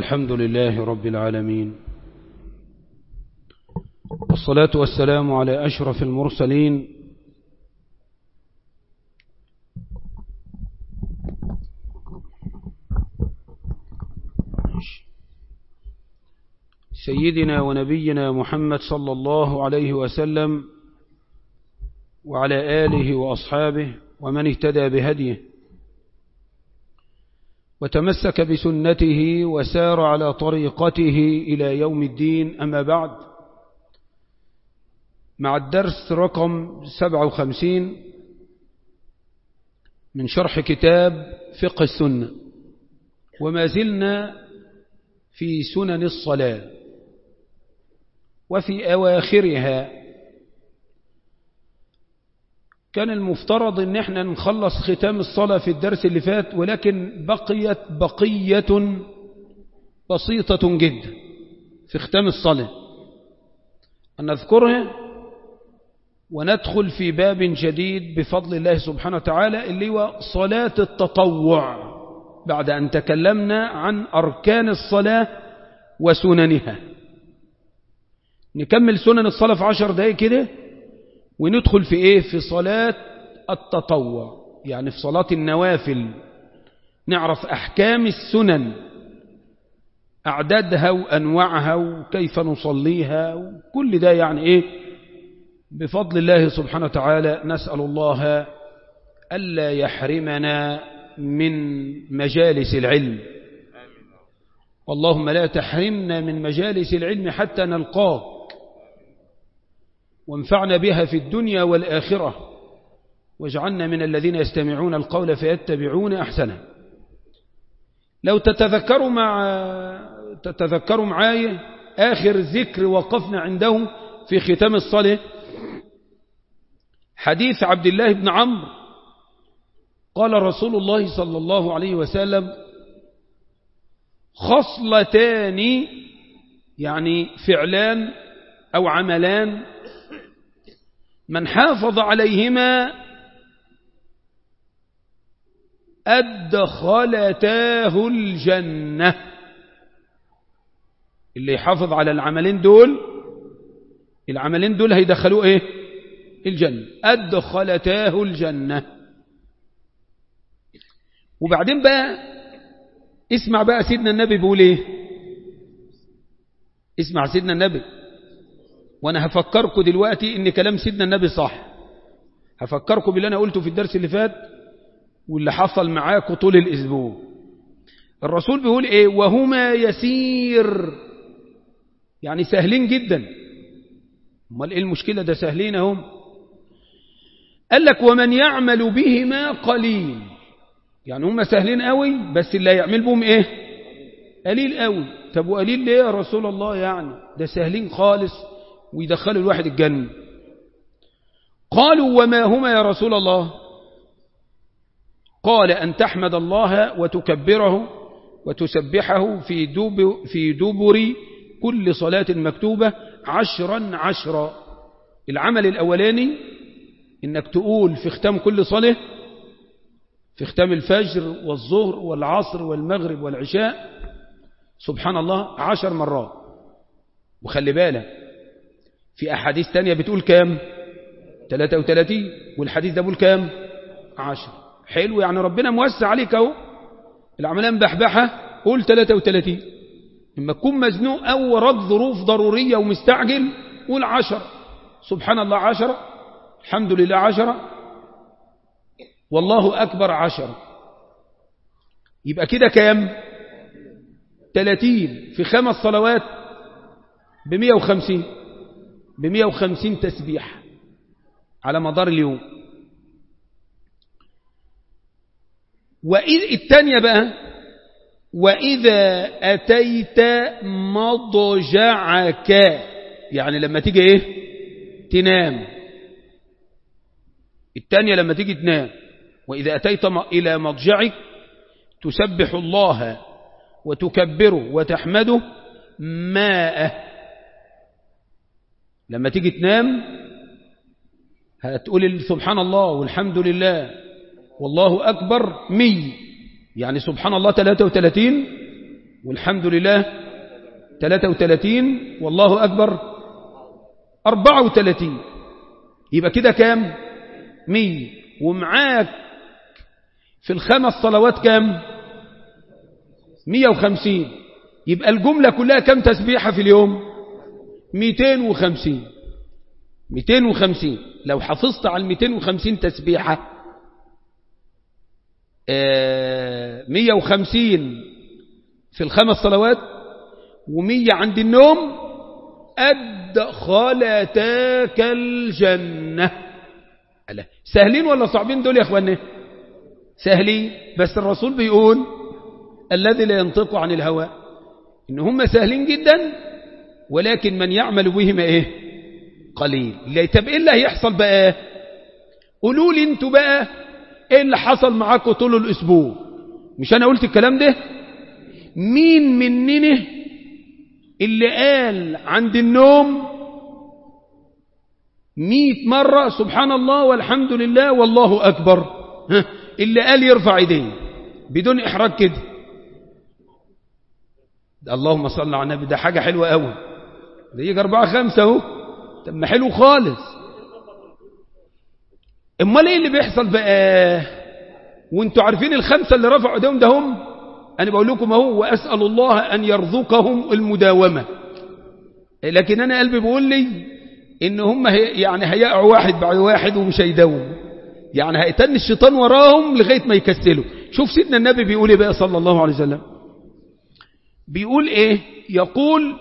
الحمد لله رب العالمين والصلاة والسلام على أشرف المرسلين سيدنا ونبينا محمد صلى الله عليه وسلم وعلى آله وأصحابه ومن اهتدى بهديه وتمسك بسنته وسار على طريقته إلى يوم الدين أما بعد مع الدرس رقم 57 من شرح كتاب فقه السنة وما زلنا في سنن الصلاة وفي أواخرها كان المفترض ان احنا نخلص ختام الصلاة في الدرس اللي فات ولكن بقيت بقية بسيطة جدا في ختام الصلاة أن نذكرها وندخل في باب جديد بفضل الله سبحانه وتعالى اللي هو صلاة التطوع بعد أن تكلمنا عن أركان الصلاة وسننها نكمل سنن الصلاة في عشر دقائق كده وندخل في ايه في صلاة التطوع يعني في صلاة النوافل نعرف احكام السنن اعدادها وانواعها وكيف نصليها وكل ده يعني ايه بفضل الله سبحانه وتعالى نسأل الله ألا يحرمنا من مجالس العلم اللهم لا تحرمنا من مجالس العلم حتى نلقاك وانفعنا بها في الدنيا والآخرة واجعلنا من الذين يستمعون القول فيتبعون أحسنه لو تتذكروا مع تتذكروا معايا آخر ذكر وقفنا عنده في ختام الصلاة حديث عبد الله بن عمرو قال رسول الله صلى الله عليه وسلم خصلتان يعني فعلان أو عملان من حافظ عليهما أدخلتاه الجنة اللي يحافظ على العملين دول العملين دول هيدخلوه ايه الجنة أدخلتاه الجنة وبعدين بقى اسمع بقى سيدنا النبي بيقول ايه اسمع سيدنا النبي وانا هفكركم دلوقتي ان كلام سيدنا النبي صح هفكركم باللي انا قلته في الدرس اللي فات واللي حصل معاكم طول الاسبوع الرسول بيقول ايه وهما يسير يعني سهلين جدا امال ايه المشكله ده سهلين اهم قال لك ومن يعمل بهما قليل يعني هما سهلين قوي بس اللي يعمل بهم ايه قليل قوي طب وقليل ليه يا رسول الله يعني ده سهلين خالص ويدخلوا الواحد الجنة قالوا وما هما يا رسول الله قال أن تحمد الله وتكبره وتسبحه في, دوب في دبر كل صلاة مكتوبة عشرا عشرا العمل الأولاني إنك تقول في ختام كل صلاة في ختام الفجر والظهر والعصر والمغرب والعشاء سبحان الله عشر مرات وخلي بالك في أحاديث تانية بتقول كام 33 والحديث ده بيقول كام 10 حلو يعني ربنا موسع عليك اهو العملية مبحبحة قول 33 لما تكون مزنوق أو وراك ظروف ضرورية ومستعجل قول 10 سبحان الله 10 الحمد لله 10 والله أكبر 10 يبقى كده كام 30 في خمس صلوات ب 150 ب 150 تسبيح على مدار اليوم وإذ الثانية بقى وإذا أتيت مضجعك يعني لما تيجي إيه تنام الثانية لما تيجي تنام وإذا أتيت إلى مضجعك تسبح الله وتكبره وتحمده ماءه لما تيجي تنام هتقول سبحان الله والحمد لله والله أكبر مي يعني سبحان الله 33 والحمد لله 33 والله أكبر 34 يبقى كده كام 100 ومعاك في الخمس صلوات كام 150 يبقى الجملة كلها كم تسبيحة في اليوم 250 250 لو حافظت على 250 تسبيحة آه 150 في الخمس صلوات ومية عند النوم أدخلتاك الجنة ألا سهلين ولا صعبين دول يا أخواني سهلين بس الرسول بيقول الذي لا ينطق عن الهوى إن هم سهلين جدا ولكن من يعمل بهم إيه قليل طب إيه اللي هيحصل بقى قولوا لي انتوا بقى إيه اللي حصل معاكم طول الأسبوع مش أنا قلت الكلام ده مين مننا اللي قال عند النوم مئة مرة سبحان الله والحمد لله والله أكبر ها اللي قال يرفع ايديه بدون إحراج كده اللهم صل على النبي ده حاجة حلوة قوي ده يجي أربعة خمسة اهو طب ما حلو خالص امال ايه اللي بيحصل بقى وانتوا عارفين الخمسة اللي رفعوا ايديهم ده هم أنا بقول لكم اهو وأسأل الله أن يرزقهم المداومة لكن أنا قلبي بيقول لي إن هم هي يعني هيقعوا واحد بعد واحد ومش هيداوم يعني هيتن الشيطان وراهم لغاية ما يكسلوا شوف سيدنا النبي بيقول ايه بقى صلى الله عليه وسلم بيقول ايه يقول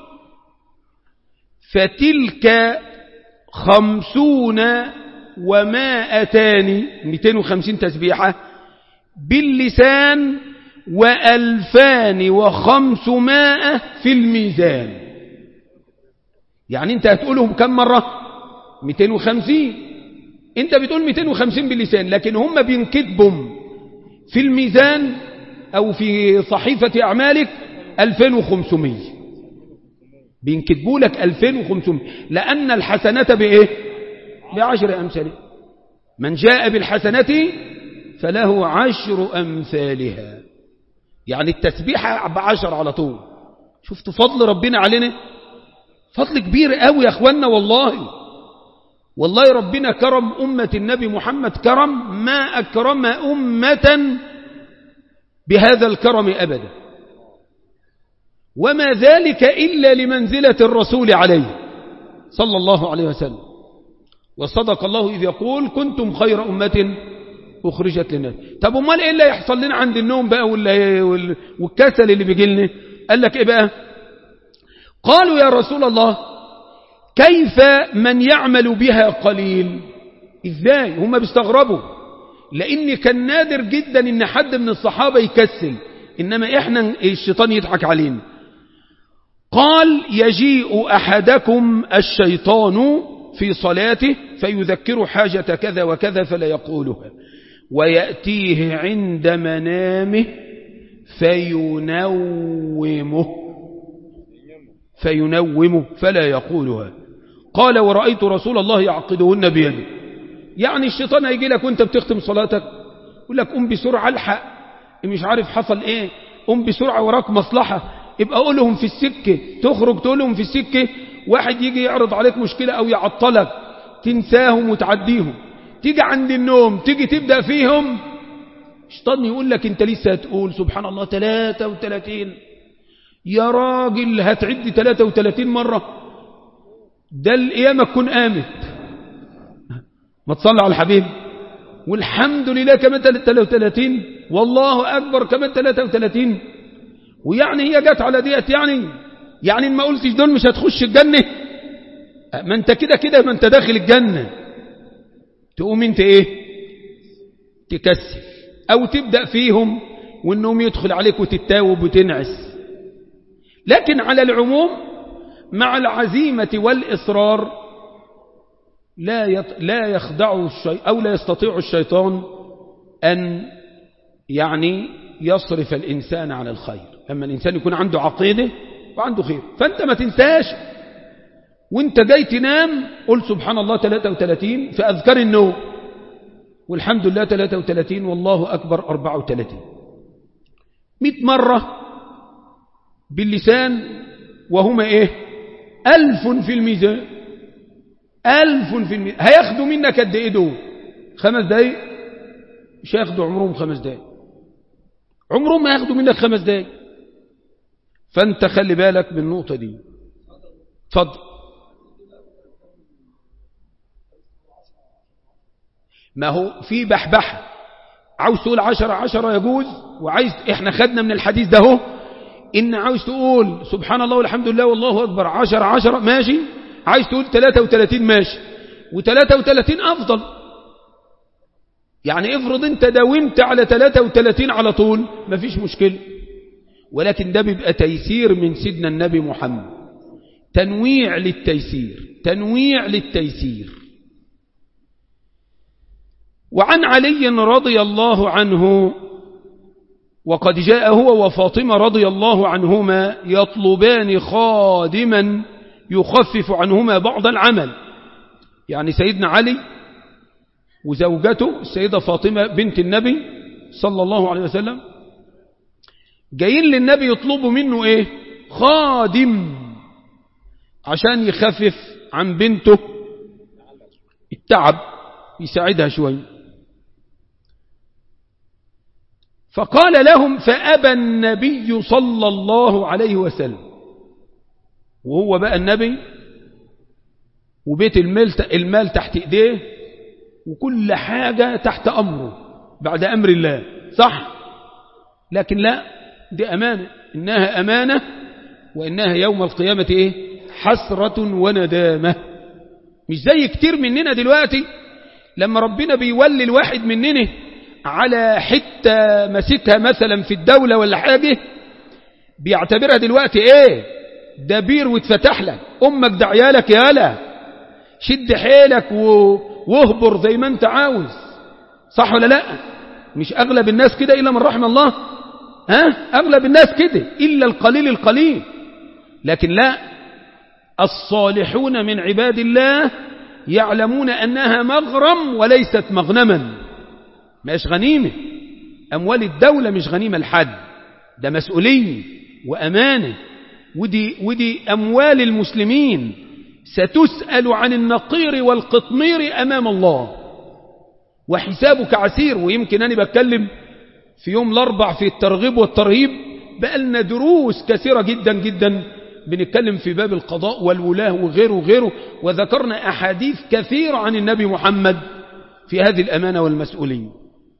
فتلك خمسون ومائتان 250 تسبيحة باللسان وألفان وخمسمائة في الميزان يعني انت هتقولهم كم مرة 250 انت بتقول 250 باللسان لكن هم بينكتبهم في الميزان او في صحيفة اعمالك 2500 بينكتبوا لك 2500 لان الحسنة بايه بعشر امثاله من جاء بالحسنة فله عشر امثالها يعني التسبيحة بعشر على طول شفتوا فضل ربنا علينا فضل كبير قوي يا اخوانا والله والله ربنا كرم أمة النبي محمد كرم ما أكرم أمة بهذا الكرم أبدا وما ذلك إلا لمنزلة الرسول عليه صلى الله عليه وسلم وصدق الله إذ يقول كنتم خير أمة أخرجت للناس طب امال إيه اللي يحصل لنا عند النوم بقى والكسل اللي بيجي لنا قال لك إيه بقى قالوا يا رسول الله كيف من يعمل بها قليل ازاي هم بيستغربوا لان كان نادر جدا ان حد من الصحابة يكسل انما احنا الشيطان يضحك علينا قال يجيء احدكم الشيطان في صلاته فيذكر حاجة كذا وكذا فلا يقولها ويأتيه عند منامه فينومه فينومه فلا يقولها قال ورأيت رسول الله يعقدهن بيده يعني الشيطان هيجي لك وانت بتختم صلاتك يقول لك قم بسرعة الحق مش عارف حصل ايه قم بسرعة وراك مصلحة يبقى قولهم في السكة تخرج تقولهم في السكة واحد يجي يعرض عليك مشكلة او يعطلك تنساهم وتعديهم تيجي عند النوم تيجي تبدأ فيهم الشيطان يقول لك انت لسه هتقول سبحان الله 33 يا راجل هتعد 33 مرة ده القيامة تكون قامت ما تصلي على الحبيب والحمد لله كمان 33 والله أكبر كمان 33 ويعني هي جت على ديت يعني يعني ما قلتش دول مش هتخش الجنة ما انت كده كده ما انت داخل الجنة تقوم انت ايه تكسل او تبدأ فيهم وانهم يدخل عليك وتتاوب وتنعس لكن على العموم مع العزيمة والإصرار لا يط... لا يخدع الشي... أو لا يستطيع الشيطان أن يعني يصرف الإنسان عن الخير لما الإنسان يكون عنده عقيدة وعنده خير فأنت ما تنساش وانت جاي تنام قل سبحان الله 33 في أذكار النوم والحمد لله 33 والله أكبر 34 100 مرة باللسان وهما ايه ألف في الميزان ألف في الميزان هياخدوا منك قد ايه دول خمس دقايق مش هياخدوا عمرهم خمس دقايق عمرهم ما ياخدوا منك خمس دقايق فانت خلي بالك بالنقطة دي اتفضل ما هو في بحبحة عاوز تقول عشرة عشرة يجوز وعايز احنا خدنا من الحديث ده هو ان عاوز تقول سبحان الله والحمد لله والله اكبر عشرة عشرة ماشي عايز تقول 33 ماشي و33 افضل يعني افرض انت داومت على 33 على طول مفيش مشكلة ولكن ده بيبقى تيسير من سيدنا النبي محمد تنويع للتيسير تنويع للتيسير وعن علي رضي الله عنه وقد جاء هو وفاطمة رضي الله عنهما يطلبان خادما يخفف عنهما بعض العمل يعني سيدنا علي وزوجته السيدة فاطمة بنت النبي صلى الله عليه وسلم جايين للنبي يطلبوا منه ايه خادم عشان يخفف عن بنته التعب يساعدها شوي فقال لهم فأبى النبي صلى الله عليه وسلم وهو بقى النبي وبيت المال, المال تحت ايديه وكل حاجة تحت أمره بعد أمر الله صح لكن لا دي أمانة إنها أمانة وإنها يوم القيامة إيه حسرة وندامة مش زي كتير مننا دلوقتي لما ربنا بيولي الواحد مننا على حتة مسكها مثلا في الدولة ولا حاجة بيعتبرها دلوقتي ايه ده بير واتفتح لك امك ده عيالك يالا شد حيلك و... واهبر زي ما انت عاوز صح ولا لا مش اغلب الناس كده الا من رحم الله ها اغلب الناس كده الا القليل القليل لكن لا الصالحون من عباد الله يعلمون انها مغرم وليست مغنما مش غنيمة أموال الدولة مش غنيمة لحد ده مسؤولية وأمانة ودي, ودي أموال المسلمين ستسأل عن النقير والقطمير أمام الله وحسابك عسير ويمكن أنا بتكلم في يوم الأربع في الترغيب والترهيب بقالنا دروس كثيرة جدا جدا بنتكلم في باب القضاء والولاة وغيره وغيره وذكرنا أحاديث كثيرة عن النبي محمد في هذه الأمانة والمسؤولية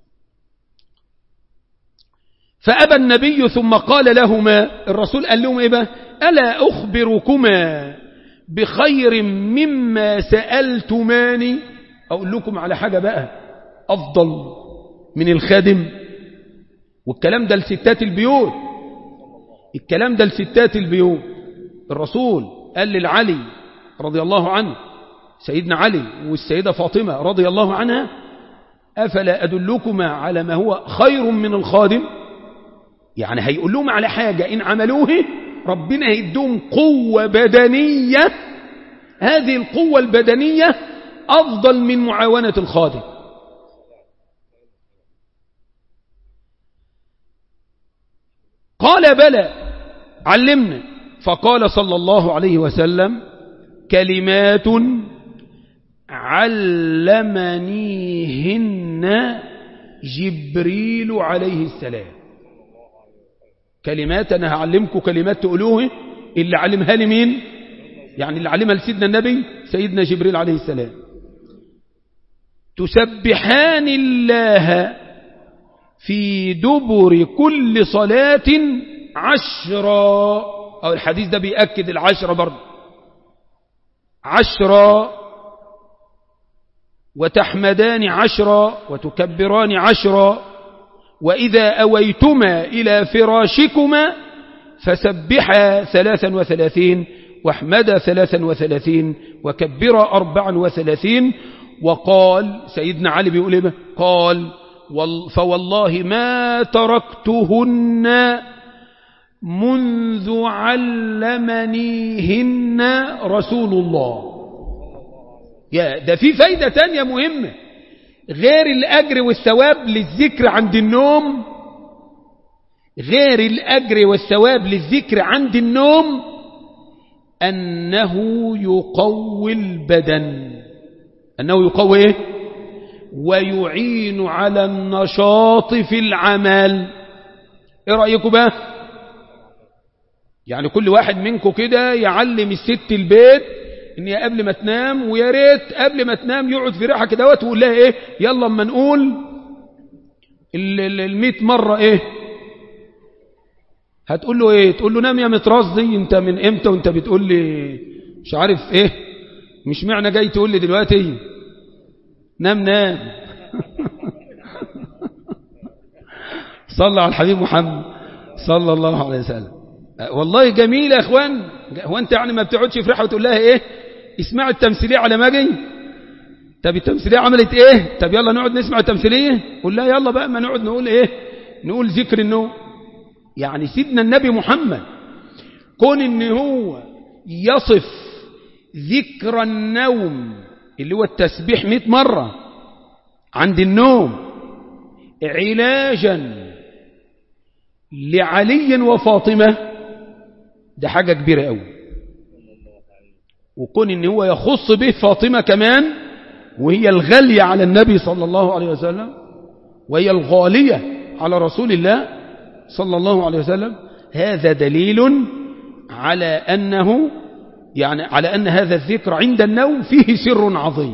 فأبى النبي ثم قال لهما الرسول قال لهم إيه بقى ألا أخبركما بخير مما سألتماني أقول لكم على حاجة بقى أفضل من الخادم والكلام ده لستات البيوت الكلام ده لستات البيوت الرسول قال للعلي رضي الله عنه سيدنا علي والسيدة فاطمة رضي الله عنها أفلا أدلكما على ما هو خير من الخادم يعني هيقول لهم على حاجة إن عملوه ربنا هيدوم قوة بدنية هذه القوة البدنية أفضل من معاونة الخادم قال بلى علمنا فقال صلى الله عليه وسلم كلمات علمنيهن جبريل عليه السلام كلمات أنا هعلمكم كلمات تقولوه اللي علمها لي مين يعني اللي علمها لسيدنا النبي سيدنا جبريل عليه السلام تسبحان الله في دبر كل صلاة عشرة أو الحديث ده بيأكد العشرة برضه عشرة وتحمدان عشرة وتكبران عشرة وإذا أويتما إلى فراشكما فسبحا ثلاثا وثلاثين واحمدا ثلاثا وثلاثين وكبرا أربعا وثلاثين وقال سيدنا علي بيقول إيه قال فوالله ما تركتهن منذ علمنيهن رسول الله يا ده في فايدة تانية مهمة غير الأجر والثواب للذكر عند النوم غير الأجر والثواب للذكر عند النوم أنه يقوي البدن أنه يقوي إيه؟ ويعين على النشاط في العمل ايه رأيكم بقى يعني كل واحد منكم كده يعلم الست البيت ان هي قبل ما تنام ويا ريت قبل ما تنام يقعد في ريحه كده وتقول لها ايه يلا اما نقول ال مرة ايه هتقول له ايه تقول له نام يا مترصدي انت من امتى وانت بتقول لي مش عارف ايه مش معنى جاي تقول لي دلوقتي نام نام صلى على الحبيب محمد صلى الله عليه وسلم والله جميل يا اخوان هو انت يعني ما بتقعدش في ريحه وتقول لها ايه اسمعوا التمثيليه على ما اجي طب التمثيليه عملت ايه طب يلا نقعد نسمع التمثيليه قول لها يلا بقى ما نقعد نقول ايه نقول ذكر النوم يعني سيدنا النبي محمد كون ان هو يصف ذكر النوم اللي هو التسبيح 100 مرة عند النوم علاجا لعلي وفاطمة ده حاجة كبيرة قوي وكون ان هو يخص به فاطمة كمان وهي الغالية على النبي صلى الله عليه وسلم وهي الغالية على رسول الله صلى الله عليه وسلم هذا دليل على أنه يعني على أن هذا الذكر عند النوم فيه سر عظيم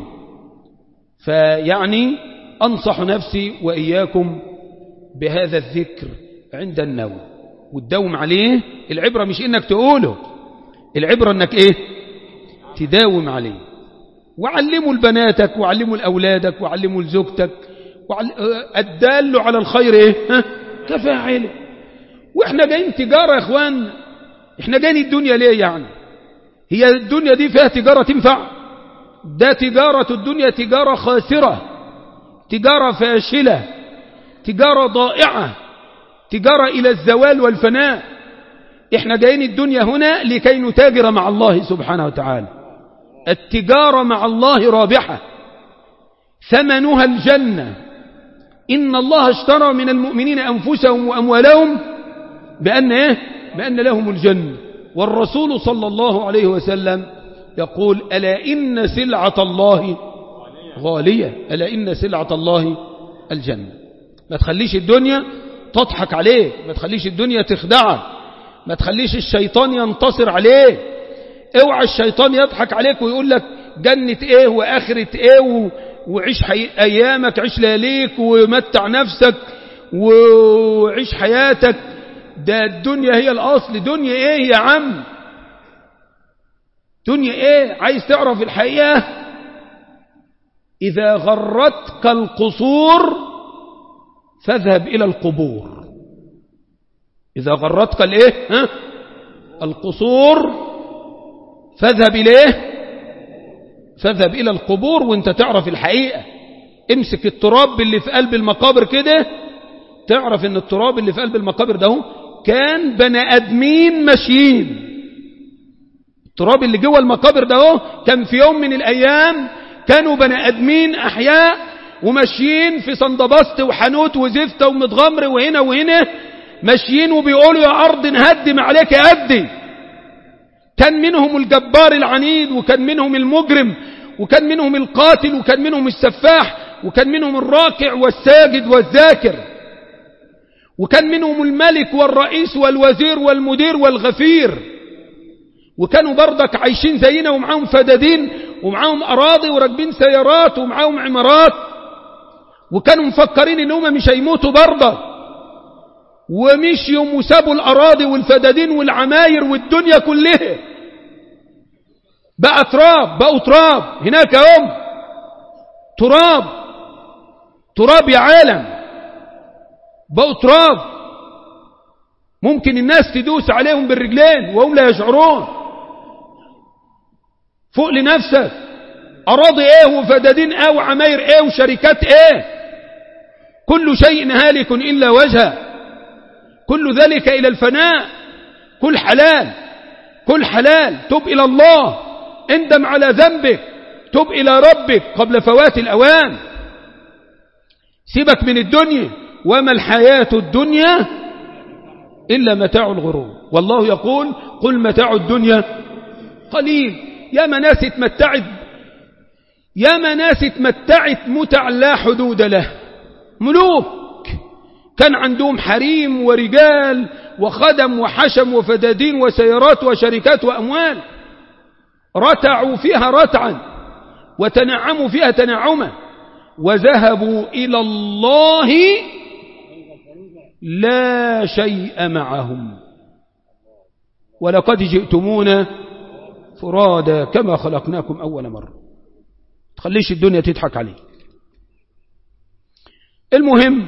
فيعني أنصح نفسي وإياكم بهذا الذكر عند النوم والدوم عليه العبرة مش إنك تقوله العبرة إنك إيه تداوم عليه وعلموا لبناتك وعلموا لأولادك وعلموا لزوجتك وعل... الدال على الخير إيه ها؟ كفاعله وإحنا جايين تجارة يا إخوان إحنا جايين الدنيا ليه يعني هي الدنيا دي فيها تجارة تنفع ده تجارة الدنيا تجارة خاسرة تجارة فاشلة تجارة ضائعة تجارة إلى الزوال والفناء إحنا جايين الدنيا هنا لكي نتاجر مع الله سبحانه وتعالى التجارة مع الله رابحة ثمنها الجنة إن الله اشترى من المؤمنين أنفسهم وأموالهم بأن, إيه؟ بأن لهم الجنة والرسول صلى الله عليه وسلم يقول ألا إن سلعة الله غالية ألا إن سلعة الله الجنة ما تخليش الدنيا تضحك عليه ما تخليش الدنيا تخدعك ما تخليش الشيطان ينتصر عليه اوعى الشيطان يضحك عليك ويقول لك جنة ايه واخرة ايه و... وعيش حي... ايامك عيش لياليك ومتع نفسك وعيش حياتك ده الدنيا هي الاصل دنيا ايه يا عم دنيا ايه عايز تعرف الحقيقة اذا غرتك القصور فاذهب الى القبور اذا غرتك الايه ها القصور فاذهب اليه فاذهب الى القبور وانت تعرف الحقيقة امسك التراب اللي في قلب المقابر كده تعرف ان التراب اللي في قلب المقابر ده كان بني ادمين ماشيين التراب اللي جوه المقابر ده كان في يوم من الايام كانوا بني ادمين احياء وماشيين في صندبسط وحانوت وزفته ومتغمر وهنا وهنا ماشيين وبيقولوا يا ارض نهدم عليك يا ادي كان منهم الجبار العنيد وكان منهم المجرم وكان منهم القاتل وكان منهم السفاح وكان منهم الراكع والساجد والذاكر وكان منهم الملك والرئيس والوزير والمدير والغفير وكانوا برضك عايشين زينا ومعاهم فدادين ومعاهم أراضي وراكبين سيارات ومعاهم عمارات وكانوا مفكرين ان هم مش هيموتوا برضه ومشيوا وسابوا الأراضي والفدادين والعماير والدنيا كلها بقى تراب بقوا تراب هناك يوم تراب تراب يا عالم بقوا تراب ممكن الناس تدوس عليهم بالرجلين وهم لا يشعرون فوق لنفسك أراضي ايه وفدادين ايه وعماير ايه وشركات ايه كل شيء هالك إلا وجهه كل ذلك إلى الفناء كل حلال كل حلال تب إلى الله اندم على ذنبك تب إلى ربك قبل فوات الأوان سيبك من الدنيا وما الحياة الدنيا إلا متاع الغرور والله يقول قل متاع الدنيا قليل يا مناس اتمتعت يا مناس اتمتعت متع لا حدود له ملوك كان عندهم حريم ورجال وخدم وحشم وفدادين وسيارات وشركات وأموال رتعوا فيها رتعا وتنعموا فيها تنعما وذهبوا إلى الله لا شيء معهم ولقد جئتمونا فرادا كما خلقناكم أول مرة تخليش الدنيا تضحك عليه المهم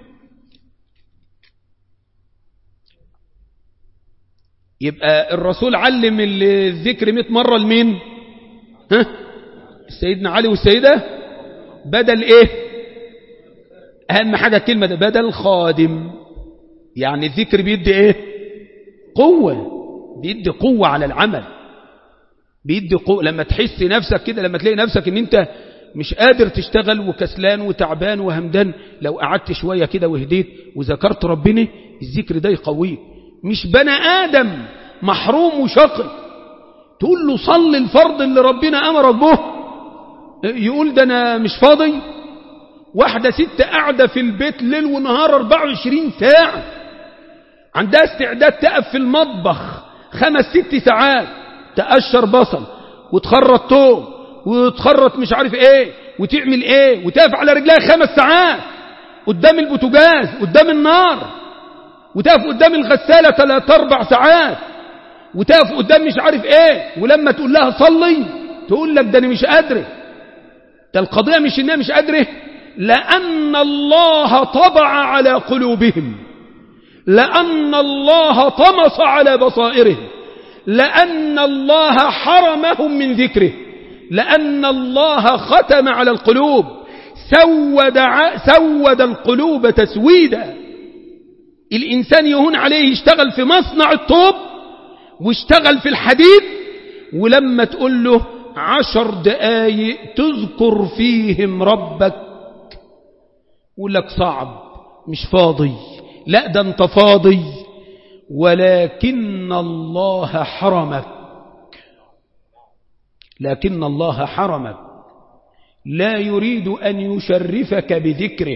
يبقى الرسول علم الذكر 100 مرة لمين ها سيدنا علي والسيدة بدل ايه اهم حاجة الكلمة ده بدل خادم يعني الذكر بيدي ايه قوة بيدي قوة على العمل بيدي قوة لما تحس نفسك كده لما تلاقي نفسك ان انت مش قادر تشتغل وكسلان وتعبان وهمدان لو قعدت شوية كده وهديت وذكرت ربنا الذكر ده يقويك مش بني آدم محروم وشقي تقول له صل الفرض اللي ربنا أمرك به يقول ده أنا مش فاضي واحدة ست قاعدة في البيت ليل ونهار 24 ساعة عندها استعداد تقف في المطبخ خمس ست ساعات تقشر بصل وتخرط توم وتخرط مش عارف ايه وتعمل ايه وتقف على رجلها خمس ساعات قدام البوتاجاز قدام النار وتقف قدام الغسالة ثلاث اربع ساعات وتقف قدام مش عارف ايه ولما تقول لها صلي تقول لك ده انا مش قادره ده القضية مش انها مش قادره لأن الله طبع على قلوبهم لأن الله طمس على بصائرهم لأن الله حرمهم من ذكره لأن الله ختم على القلوب سود, سود القلوب تسويدا الإنسان يهون عليه يشتغل في مصنع الطوب واشتغل في الحديد ولما تقول له عشر دقايق تذكر فيهم ربك يقول لك صعب مش فاضي لا ده انت فاضي ولكن الله حرمك لكن الله حرمك لا يريد أن يشرفك بذكره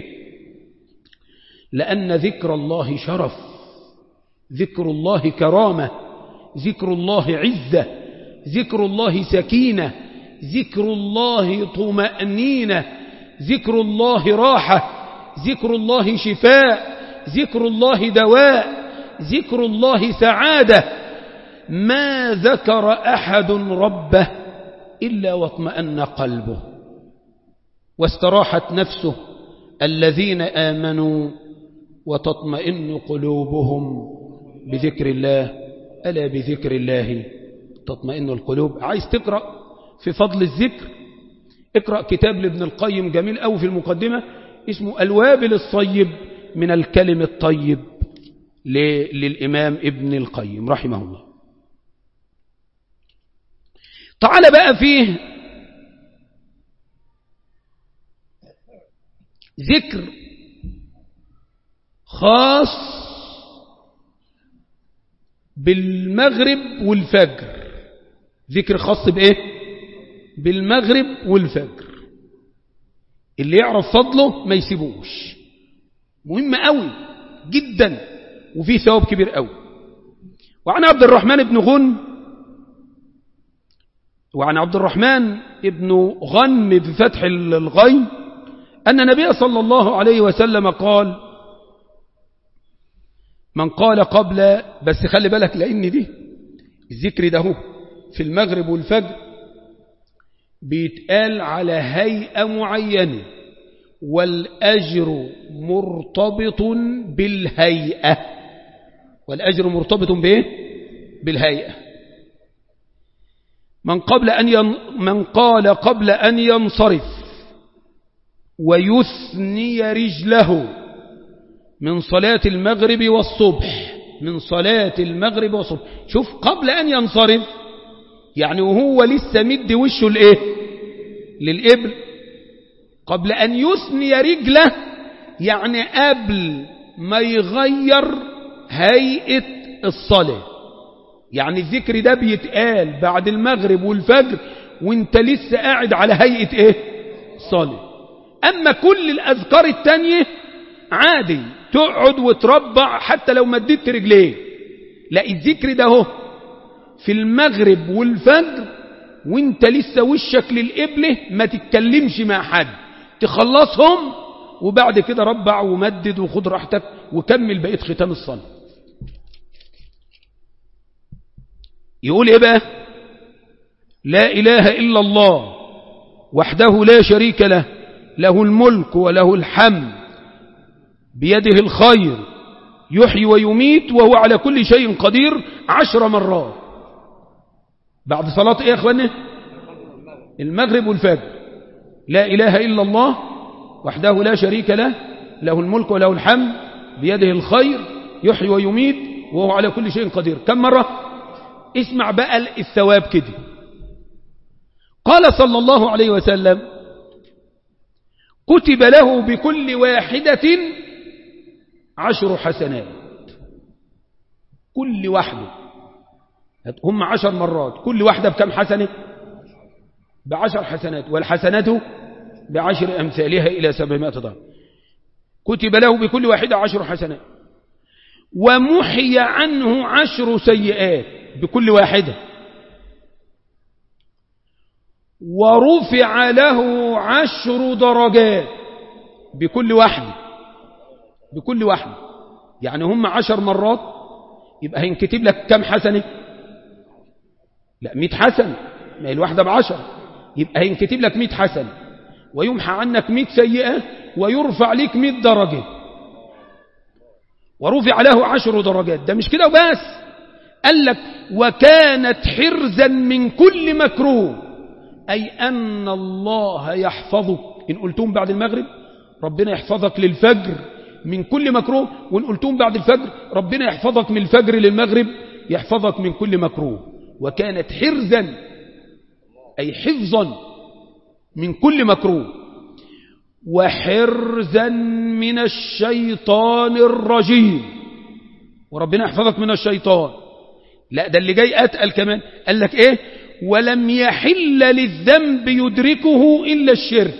لأن ذكر الله شرف ذكر الله كرامة ذكر الله عزة ذكر الله سكينة ذكر الله طمأنينة ذكر الله راحة ذكر الله شفاء ذكر الله دواء ذكر الله سعادة ما ذكر أحد ربه إلا واطمأن قلبه واستراحت نفسه الذين آمنوا وتطمئن قلوبهم بذكر الله ألا بذكر الله تطمئن القلوب عايز تقرأ في فضل الذكر اقرأ كتاب لابن القيم جميل أو في المقدمة اسمه الوابل الصيب من الكلم الطيب للإمام ابن القيم رحمه الله تعال بقى فيه ذكر خاص بالمغرب والفجر ذكر خاص بإيه بالمغرب والفجر اللي يعرف فضله ما يسيبوش مهم قوي جدا وفيه ثواب كبير قوي وعن عبد الرحمن بن غن وعن عبد الرحمن ابن غنم بفتح الغين أن النبي صلى الله عليه وسلم قال من قال قبل بس خلي بالك لأن دي الذكر ده هو في المغرب والفجر بيتقال على هيئة معينة والأجر مرتبط بالهيئة والأجر مرتبط بإيه؟ بالهيئة من, قبل أن ين... من قال قبل أن ينصرف ويثني رجله من صلاة المغرب والصبح من صلاة المغرب والصبح شوف قبل أن ينصرف يعني وهو لسه مد وشه لإيه للإبل قبل أن يثني رجله يعني قبل ما يغير هيئة الصلاة يعني الذكر ده بيتقال بعد المغرب والفجر وانت لسه قاعد على هيئة ايه الصلاة اما كل الاذكار التانية عادي تقعد وتربع حتى لو مددت رجليه لا الذكر ده هو في المغرب والفجر وانت لسه وشك للقبلة ما تتكلمش مع حد تخلصهم وبعد كده ربع ومدد وخد راحتك وكمل بقية ختام الصلاة يقول ايه بقى لا اله الا الله وحده لا شريك له له الملك وله الحمد بيده الخير يحيي ويميت وهو على كل شيء قدير عشر مرات بعد صلاة ايه يا اخواني المغرب والفجر لا اله الا الله وحده لا شريك له له الملك وله الحمد بيده الخير يحيي ويميت وهو على كل شيء قدير كم مرة اسمع بقى الثواب كده قال صلى الله عليه وسلم كتب له بكل واحدة عشر حسنات كل واحدة هم عشر مرات كل واحدة بكم حسنة بعشر حسنات والحسنات بعشر أمثالها إلى سبعمائة ضعف كتب له بكل واحدة عشر حسنات ومحي عنه عشر سيئات بكل واحدة ورفع له عشر درجات بكل واحدة بكل واحدة يعني هم عشر مرات يبقى هينكتب لك كم حسنة لا مئة حسنة ما هي الواحدة بعشر يبقى هينكتب لك مئة حسنة ويمحى عنك مئة سيئة ويرفع لك مئة درجة ورفع له عشر درجات ده مش كده وبس قال لك وكانت حرزا من كل مكروه أي أن الله يحفظك إن قلتم بعد المغرب ربنا يحفظك للفجر من كل مكروه وإن قلتم بعد الفجر ربنا يحفظك من الفجر للمغرب يحفظك من كل مكروه وكانت حرزا أي حفظا من كل مكروه وحرزا من الشيطان الرجيم وربنا يحفظك من الشيطان لا ده اللي جاي أتقل كمان قال لك إيه ولم يحل للذنب يدركه إلا الشرك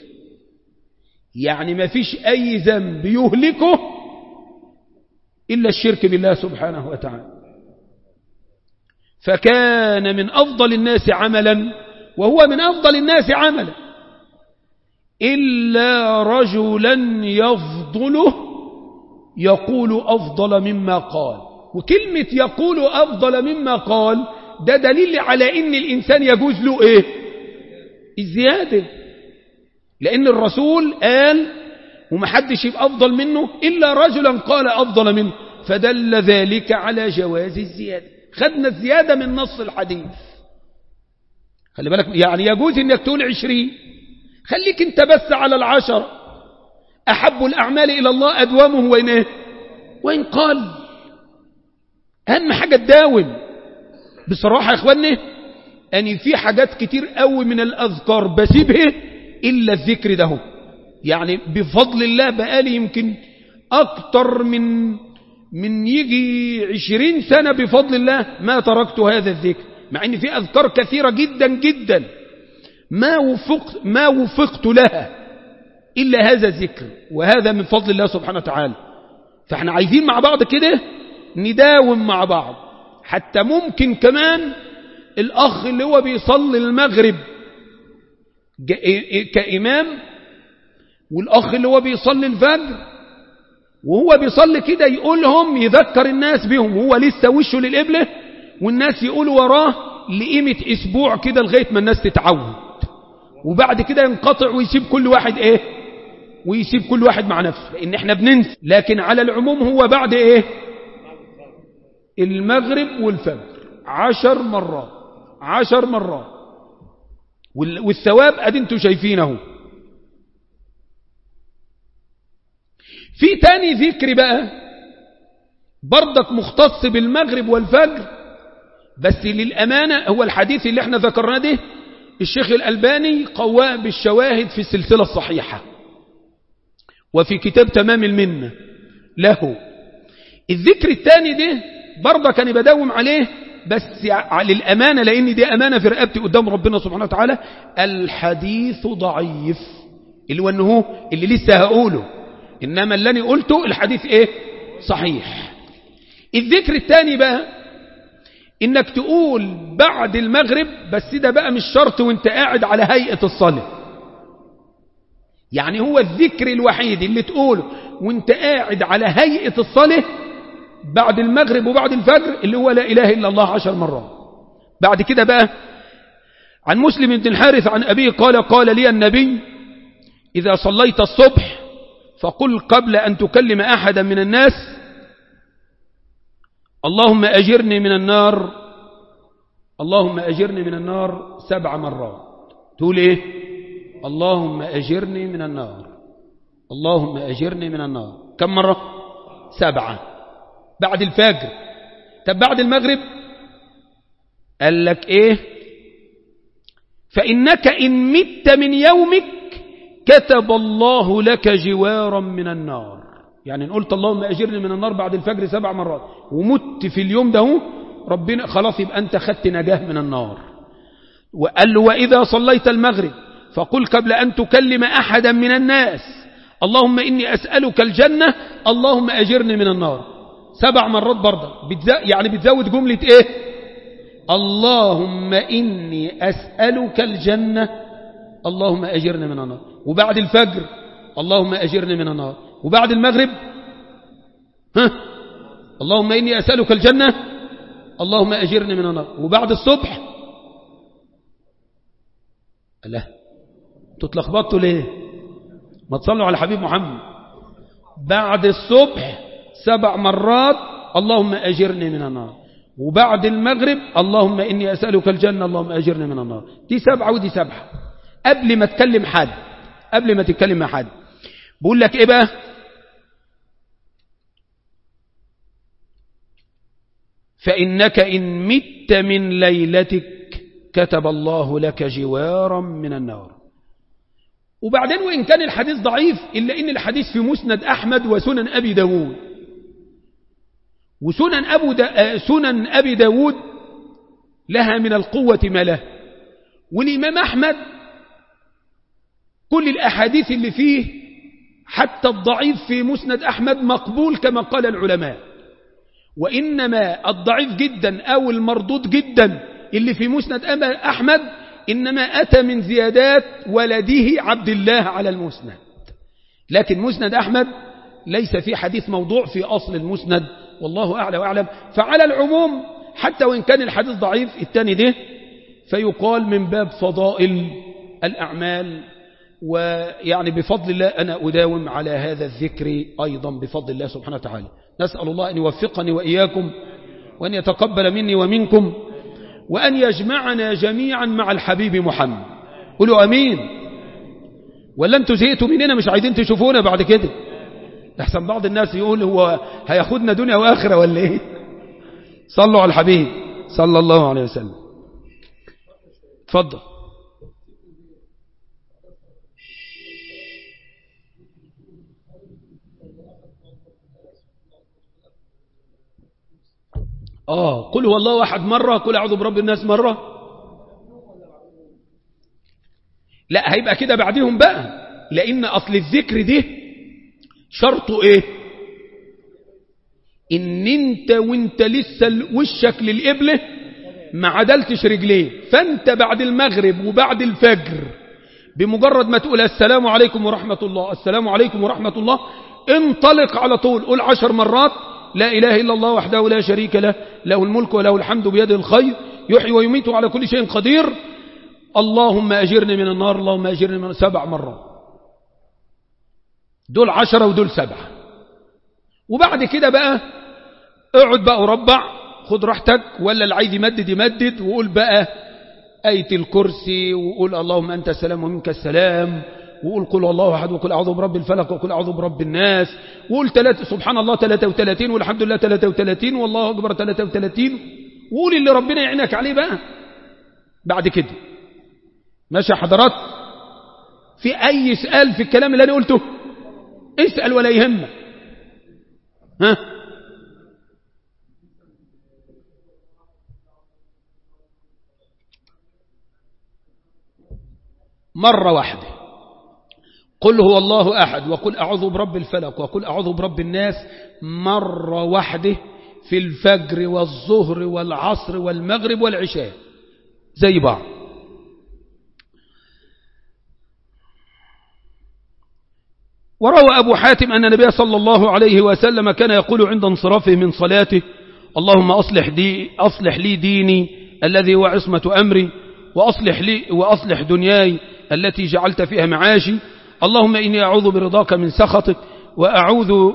يعني ما فيش أي ذنب يهلكه إلا الشرك بالله سبحانه وتعالى فكان من أفضل الناس عملا وهو من أفضل الناس عملا إلا رجلا يفضله يقول أفضل مما قال وكلمة يقول أفضل مما قال ده دليل على ان الانسان يجوز له ايه الزيادة لان الرسول قال ومحدش يبقى افضل منه الا رجلا قال افضل منه فدل ذلك على جواز الزيادة خدنا الزيادة من نص الحديث خلي بالك يعني يجوز انك تقول عشرين خليك انت بس على العشر احب الاعمال الى الله ادوامه وين ايه وين قال اهم حاجة تداوم بصراحة يا اخواني أن في حاجات كتير قوي من الأذكار بسيبها إلا الذكر ده يعني بفضل الله بقالي يمكن أكتر من من يجي عشرين سنة بفضل الله ما تركت هذا الذكر مع أن في أذكار كثيرة جدا جدا ما وفقت, ما وفقت لها إلا هذا الذكر وهذا من فضل الله سبحانه وتعالى فاحنا عايزين مع بعض كده نداوم مع بعض حتى ممكن كمان الأخ اللي هو بيصلي المغرب كإمام والأخ اللي هو بيصلي الفجر وهو بيصلي كده يقولهم يذكر الناس بهم وهو لسه وشه للقبلة والناس يقولوا وراه لقيمة أسبوع كده لغاية ما الناس تتعود وبعد كده ينقطع ويسيب كل واحد ايه ويسيب كل واحد مع نفسه لأن احنا بننسى لكن على العموم هو بعد ايه المغرب والفجر عشر مرات عشر مرات والثواب ادي انتوا شايفينه في تاني ذكر بقى برضك مختص بالمغرب والفجر بس للأمانة هو الحديث اللي احنا ذكرناه ده الشيخ الألباني قواه بالشواهد في السلسلة الصحيحة وفي كتاب تمام المنة له الذكر الثاني ده برضه كان بداوم عليه بس للأمانة لأن دي أمانة في رقبتي قدام ربنا سبحانه وتعالى الحديث ضعيف اللي هو أنه اللي لسه هقوله إنما اللي أنا قلته الحديث إيه صحيح الذكر الثاني بقى إنك تقول بعد المغرب بس ده بقى مش شرط وانت قاعد على هيئة الصلاة يعني هو الذكر الوحيد اللي تقوله وانت قاعد على هيئة الصلاة بعد المغرب وبعد الفجر اللي هو لا إله إلا الله عشر مرات بعد كده بقى عن مسلم بن الحارث عن أبيه قال قال لي النبي إذا صليت الصبح فقل قبل أن تكلم أحدا من الناس اللهم أجرني من النار اللهم أجرني من النار سبع مرات تقول إيه اللهم أجرني من النار اللهم أجرني من النار كم مرة سبعة بعد الفجر طب بعد المغرب قال لك ايه فإنك إن مت من يومك كتب الله لك جوارا من النار يعني إن قلت اللهم أجرني من النار بعد الفجر سبع مرات ومت في اليوم ده ربنا خلاص يبقى أنت خدت نجاه من النار وقال له وإذا صليت المغرب فقل قبل أن تكلم أحدا من الناس اللهم إني أسألك الجنة اللهم أجرني من النار سبع مرات برضه بتزا... يعني بتزود جملة ايه اللهم إني أسألك الجنة اللهم أجرني من النار وبعد الفجر اللهم أجرني من النار وبعد المغرب ها اللهم إني أسألك الجنة اللهم أجرني من النار وبعد الصبح لا تتلخبطوا ليه ما تصلوا على حبيب محمد بعد الصبح سبع مرات اللهم أجرني من النار وبعد المغرب اللهم إني أسألك الجنة اللهم أجرني من النار دي سبعة ودي سبعة قبل ما تكلم حد قبل ما تتكلم مع حد بقول لك إيه بقى فإنك إن مت من ليلتك كتب الله لك جوارا من النار وبعدين وإن كان الحديث ضعيف إلا إن الحديث في مسند أحمد وسنن أبي داود وسنن أبو دا سنن أبي داود لها من القوة ما له والإمام أحمد كل الأحاديث اللي فيه حتى الضعيف في مسند أحمد مقبول كما قال العلماء وإنما الضعيف جدا أو المردود جدا اللي في مسند أحمد إنما أتى من زيادات ولده عبد الله على المسند لكن مسند أحمد ليس في حديث موضوع في أصل المسند والله أعلى وأعلم فعلى العموم حتى وإن كان الحديث ضعيف الثاني ده فيقال من باب فضائل الأعمال ويعني بفضل الله أنا أداوم على هذا الذكر أيضا بفضل الله سبحانه وتعالى نسأل الله أن يوفقني وإياكم وأن يتقبل مني ومنكم وأن يجمعنا جميعا مع الحبيب محمد قولوا أمين ولا أنتوا زهقتوا مننا مش عايزين تشوفونا بعد كده أحسن بعض الناس يقول هو هياخدنا دنيا وآخرة ولا إيه صلوا على الحبيب صلى الله عليه وسلم تفضل آه قل هو الله أحد مرة قل أعوذ برب الناس مرة لا هيبقى كده بعدهم بقى لأن أصل الذكر ده شرطه إيه إن أنت وانت لسه وشك للقبلة ما عدلتش رجليه فأنت بعد المغرب وبعد الفجر بمجرد ما تقول السلام عليكم ورحمة الله السلام عليكم ورحمة الله انطلق على طول قول عشر مرات لا إله إلا الله وحده لا شريك له له الملك وله الحمد بيده الخير يحيي ويميت على كل شيء قدير اللهم أجرني من النار اللهم أجرني من سبع مرات دول عشرة ودول سبعة وبعد كده بقى اقعد بقى وربع خد راحتك ولا اللي عايز يمدد يمدد وقول بقى آية الكرسي وقول اللهم أنت السلام ومنك السلام وقول قل الله أحد وقل أعوذ برب الفلق وقل أعوذ برب الناس وقول تلات سبحان الله 33 والحمد لله 33 والله أكبر 33 وقول اللي ربنا يعينك عليه بقى بعد كده ماشي حضرات في أي سؤال في الكلام اللي أنا قلته اسأل ولا يهمك ها مرة واحدة قل هو الله أحد وقل أعوذ برب الفلق وقل أعوذ برب الناس مرة واحدة في الفجر والظهر والعصر والمغرب والعشاء زي بعض وروى أبو حاتم أن النبي صلى الله عليه وسلم كان يقول عند انصرافه من صلاته اللهم أصلح, دي أصلح لي ديني الذي هو عصمة أمري وأصلح, لي وأصلح دنياي التي جعلت فيها معاشي اللهم إني أعوذ برضاك من سخطك وأعوذ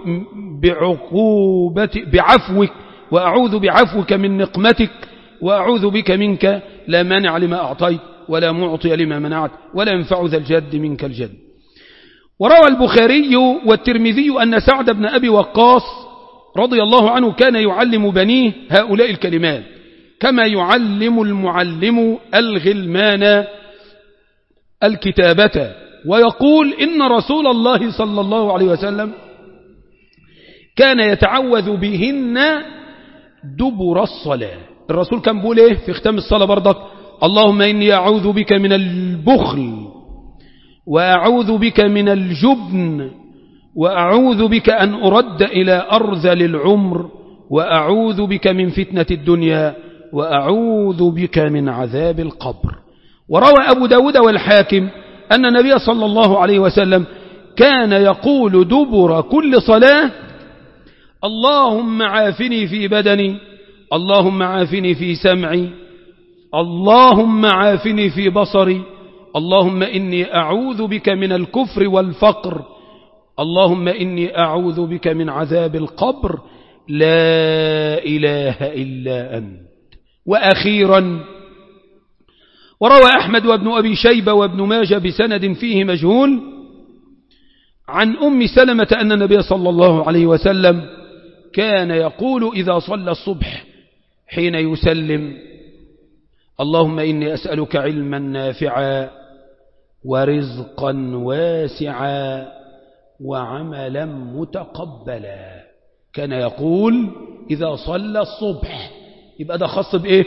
بعقوبة بعفوك وأعوذ بعفوك من نقمتك وأعوذ بك منك لا مانع لما أعطيت ولا معطي لما منعت ولا ينفع ذا الجد منك الجد وروى البخاري والترمذي أن سعد بن أبي وقاص رضي الله عنه كان يعلم بنيه هؤلاء الكلمات كما يعلم المعلم الغلمان الكتابة ويقول إن رسول الله صلى الله عليه وسلم كان يتعوذ بهن دبر الصلاة الرسول كان بيقول ايه في ختام الصلاة برضك اللهم إني أعوذ بك من البخل وأعوذ بك من الجبن وأعوذ بك أن أرد إلى أرذل العمر وأعوذ بك من فتنة الدنيا وأعوذ بك من عذاب القبر وروى أبو داود والحاكم أن النبي صلى الله عليه وسلم كان يقول دبر كل صلاة اللهم عافني في بدني اللهم عافني في سمعي اللهم عافني في بصري اللهم إني أعوذ بك من الكفر والفقر اللهم إني أعوذ بك من عذاب القبر لا إله إلا أنت وأخيرا وروى أحمد وابن أبي شيبة وابن ماجة بسند فيه مجهول عن أم سلمة أن النبي صلى الله عليه وسلم كان يقول إذا صلى الصبح حين يسلم اللهم إني أسألك علما نافعا ورزقا واسعا وعملا متقبلا كان يقول إذا صلى الصبح يبقى ده خاص بإيه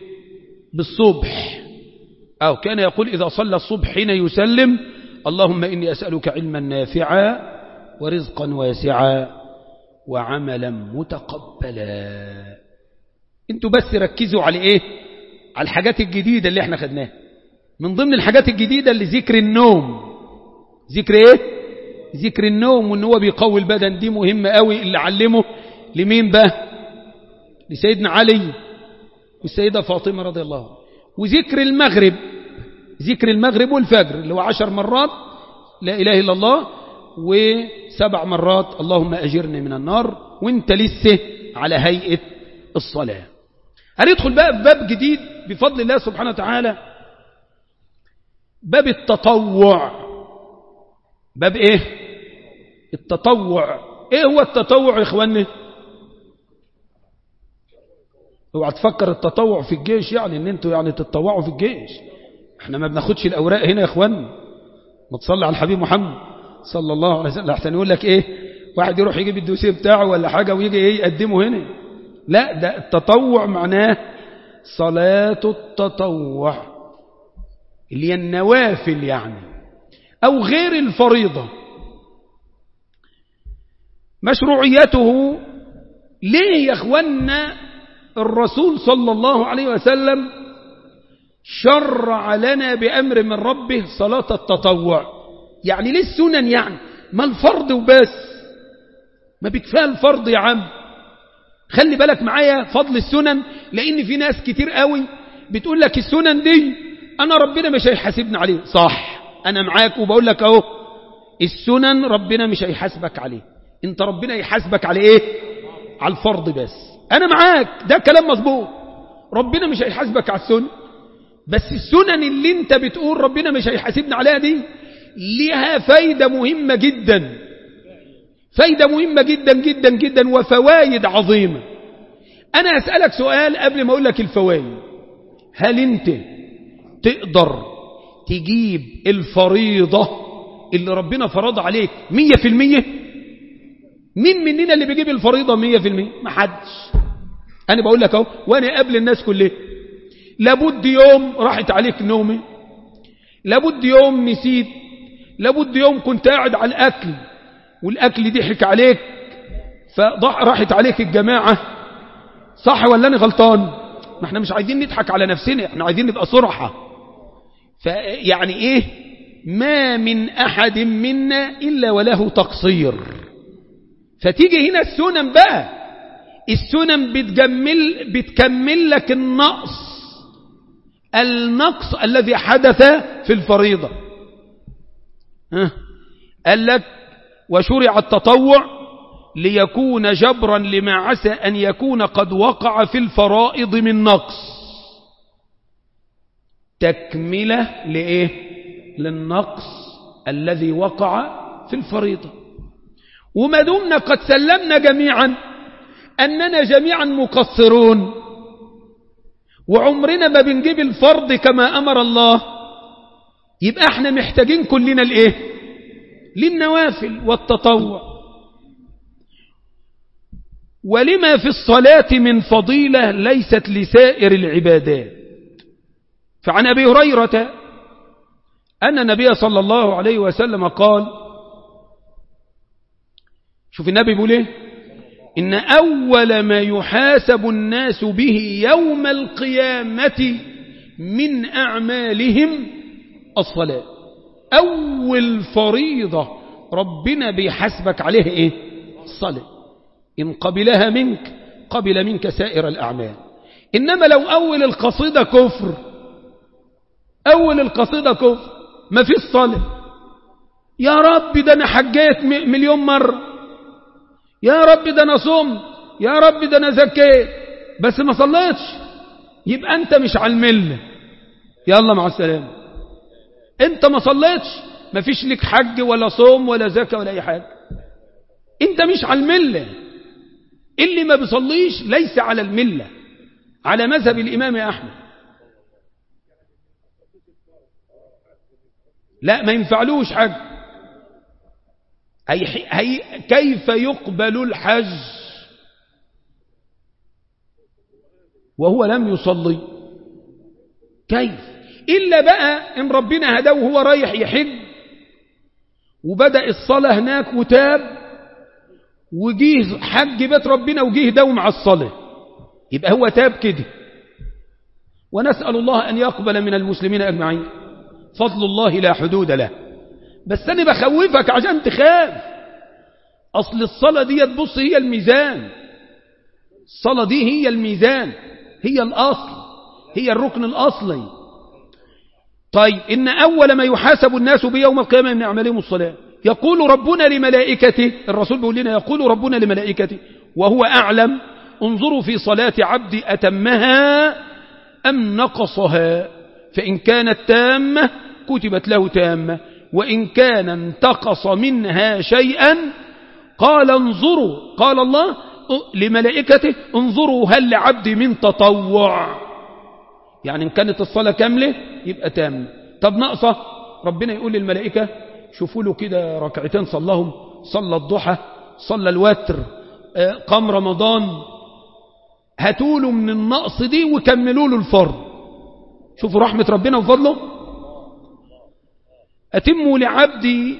بالصبح أو كان يقول إذا صلى الصبح حين يسلم اللهم إني أسألك علما نافعا ورزقا واسعا وعملا متقبلا انتوا بس ركزوا على ايه على الحاجات الجديدة اللي احنا خدناها من ضمن الحاجات الجديدة اللي ذكر النوم ذكر ايه ذكر النوم وان هو بيقوي البدن دي مهمة قوي اللي علمه لمين بقى لسيدنا علي والسيدة فاطمة رضي الله عنها وذكر المغرب ذكر المغرب والفجر اللي هو عشر مرات لا إله إلا الله وسبع مرات اللهم أجرني من النار وانت لسه على هيئة الصلاة هندخل بقى في باب جديد بفضل الله سبحانه وتعالى باب التطوع باب ايه التطوع ايه هو التطوع يا اخواني اوعى تفكر التطوع في الجيش يعني ان انتوا يعني تتطوعوا في الجيش احنا ما بناخدش الاوراق هنا يا اخوان ما تصلي على الحبيب محمد صلى الله عليه وسلم احسن يقول لك ايه واحد يروح يجيب الدوسيه بتاعه ولا حاجه ويجي ايه يقدمه هنا لا ده التطوع معناه صلاة التطوع اللي هي النوافل يعني أو غير الفريضة مشروعيته ليه يا أخوانا الرسول صلى الله عليه وسلم شرع لنا بأمر من ربه صلاة التطوع يعني ليه السنن يعني ما الفرض وبس ما بكفاه الفرض يا عم خلي بالك معايا فضل السنن لأن في ناس كتير قوي بتقول لك السنن دي أنا ربنا مش هيحاسبني عليه صح أنا معاك وبقول لك أهو السنن ربنا مش هيحاسبك عليه انت ربنا يحاسبك على ايه على الفرض بس انا معاك ده كلام مظبوط ربنا مش هيحاسبك على السنن بس السنن اللي انت بتقول ربنا مش هيحاسبنا عليها دي ليها فايدة مهمة جدا فايدة مهمة جدا جدا جدا وفوائد عظيمة أنا أسألك سؤال قبل ما أقول لك الفوائد هل أنت تقدر تجيب الفريضة اللي ربنا فرض عليك مية في المية مين مننا اللي بيجيب الفريضة مية في المية ما حدش أنا بقول لك أهو وأنا قبل الناس كلها لابد يوم راحت عليك نومي لابد يوم نسيت لابد يوم كنت قاعد على الأكل والأكل ضحك عليك فراحت عليك الجماعة صح ولا أنا غلطان ما احنا مش عايزين نضحك على نفسنا احنا عايزين نبقى صرحة فيعني ايه ما من أحد منا إلا وله تقصير فتيجي هنا السنن بقى السنن بتجمل, بتكمل لك النقص النقص الذي حدث في الفريضة ها قال لك وشرع التطوع ليكون جبرا لما عسى أن يكون قد وقع في الفرائض من نقص تكملة لإيه للنقص الذي وقع في الفريضة وما دمنا قد سلمنا جميعا أننا جميعا مقصرون وعمرنا ما بنجيب الفرض كما أمر الله يبقى احنا محتاجين كلنا الايه للنوافل والتطوع ولما في الصلاة من فضيلة ليست لسائر العبادات فعن أبي هريرة أن النبي صلى الله عليه وسلم قال شوف النبي بيقول ايه إن أول ما يحاسب الناس به يوم القيامة من أعمالهم الصلاة أول فريضة ربنا بيحاسبك عليه إيه الصلاة إن قبلها منك قبل منك سائر الأعمال إنما لو أول القصيدة كفر أول القصيدة كفر ما في الصلاة يا رب ده أنا حجيت مليون مرة يا رب ده أنا صمت يا رب ده أنا زكيت بس ما صليتش يبقى أنت مش على الملة يلا مع السلامة أنت ما صليتش ما فيش لك حج ولا صوم ولا زكاة ولا أي حاجة أنت مش على الملة اللي ما بيصليش ليس على الملة على مذهب الإمام أحمد لا ما ينفعلوش حج هي هي كيف يقبل الحج وهو لم يصلي كيف إلا بقى إن ربنا هداه وهو رايح يحج وبدأ الصلاة هناك وتاب وجيه حج بيت ربنا وجيه دوم على الصلاة يبقى هو تاب كده ونسأل الله أن يقبل من المسلمين أجمعين فضل الله لا حدود له بس أنا بخوفك عشان تخاف أصل الصلاة دي تبص هي الميزان الصلاة دي هي الميزان هي الأصل هي الركن الأصلي طيب إن أول ما يحاسب الناس بيوم القيامة من أعمالهم الصلاة يقول ربنا لملائكته الرسول بيقول لنا يقول ربنا لملائكته وهو أعلم انظروا في صلاة عبد أتمها أم نقصها فإن كانت تامة كتبت له تامة وإن كان انتقص منها شيئا قال انظروا قال الله لملائكته انظروا هل لعبد من تطوع يعني إن كانت الصلاة كاملة يبقى تامة طب ناقصة ربنا يقول للملائكة شوفوا له كده ركعتين صلهم صلى الضحى صلى الوتر قام رمضان هاتوا له من النقص دي وكملوا له الفرض شوفوا رحمة ربنا وفضله أتموا لعبدي